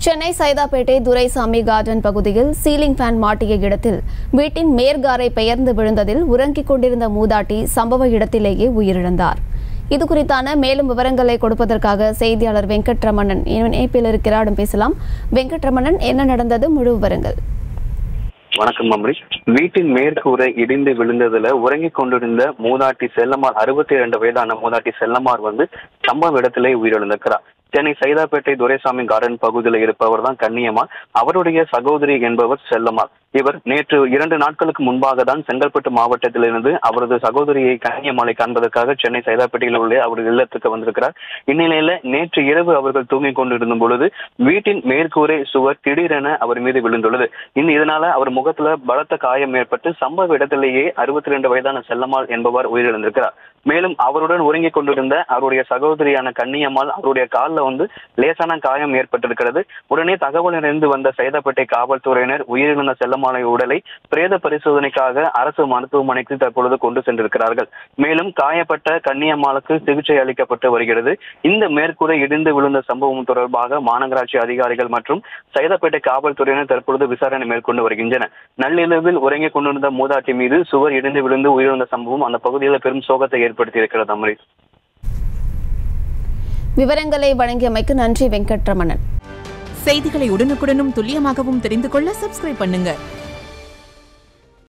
Chennai Saidapet Duraisamy garden பகுதியில் ceiling fan மாட்டிய இடத்தில் வீட்டின் மேற்காரை பெயர்ந்து விழுந்ததில் உறங்கிக் கொண்டிருந்த மூதாட்டி சம்பவ இடத்திலேயே உயிரிழந்தார் இது குறித்தான மேலும் விவரங்களை கொடுப்பதற்காக செய்தியாளர் வெங்கட்ரமணன் இணைப்பில் இருக்கிறாரிடம் பேசலாம் வெங்கட்ரமணன் என்ன நடந்தது முழு விவரங்கள் வணக்கம் அம்ரி வீட்டின் மேற்கூரை இடிந்து விழுந்ததுல உறங்கிக் கொண்டிருந்த மூதாட்டி செல்லம்மாள் அறுபத்தி இரண்டு வயதான மூதாட்டி செல்லம்மாள் வந்து சம்பவ இடத்திலே உயிரிழந்திருக்கிறார் சென்னை சைதாப்பேட்டை துரைசாமி கார்டன் பகுதியில் இருப்பவர் தான் கன்னியம்மாள் அவருடைய சகோதரி என்பவர் செல்லம்மாள் இவர் நேற்று இரண்டு நாட்களுக்கு முன்பாக தான் செங்கல்பட்டு மாவட்டத்திலிருந்து அவரது சகோதரியை கன்னியம்மாளை காண்பதற்காக சென்னை சைதாப்பேட்டையில் உள்ள அவரது இல்லத்துக்கு வந்திருக்கிறார் இந்நிலையில நேற்று இரவு அவர்கள் தூங்கிக் கொண்டிருந்த பொழுது வீட்டின் மேற்கூரை சுவர் திடீரென அவர் மீது விழுந்துள்ளது இந்த இதனால அவர் முகத்துல பலத்த காயம் ஏற்பட்டு சம்பவ இடத்திலேயே அறுபத்தி ரெண்டு வயதான செல்லம்மாள் என்பவர் உயிரிழந்திருக்கிறார் மேலும் அவருடன் உறங்கிக் கொண்டிருந்த அவருடைய சகோதரியான கன்னியம்மாள் அவருடைய காலில் வந்து லேசான காயம் ஏற்பட்டிருக்கிறது உடனே தகவல் அறிந்து வந்த சைதாப்பேட்டை காவல்துறையினர் உயிரிழந்த செல்லம்மாளை உடலை பிரேத பரிசோதனைக்காக அரசு மருத்துவமனைக்கு தற்பொழுது கொண்டு சென்றிருக்கிறார்கள் மேலும் காயப்பட்ட கன்னியம்மாளுக்கு சிகிச்சை அளிக்கப்பட்டு வருகிறது இந்த மேற்கூரை இடிந்து விழுந்த சம்பவம் தொடர்பாக மாநகராட்சி அதிகாரிகள் மற்றும் சைதாப்பேட்டை காவல்துறையினர் தற்பொழுது விசாரணை மேற்கொண்டு வருகின்றனர் நள்ளிரவில் உறங்கிக் கொண்டிருந்த மூதாட்டி மீது சுவர் இடிந்து விழுந்து உயிரிழந்த சம்பவம் அந்த பகுதியில் பெரும் சோகத்தை ஏற்படுத்தி இருக்கிறது அமரி விவரங்களை வழங்கியமைக்கு நன்றி வெங்கட்ரமணன் செய்திகளை உடனுக்குடனும் துல்லியமாகவும் தெரிந்து கொள்ள சப்ஸ்கிரைப் பண்ணுங்க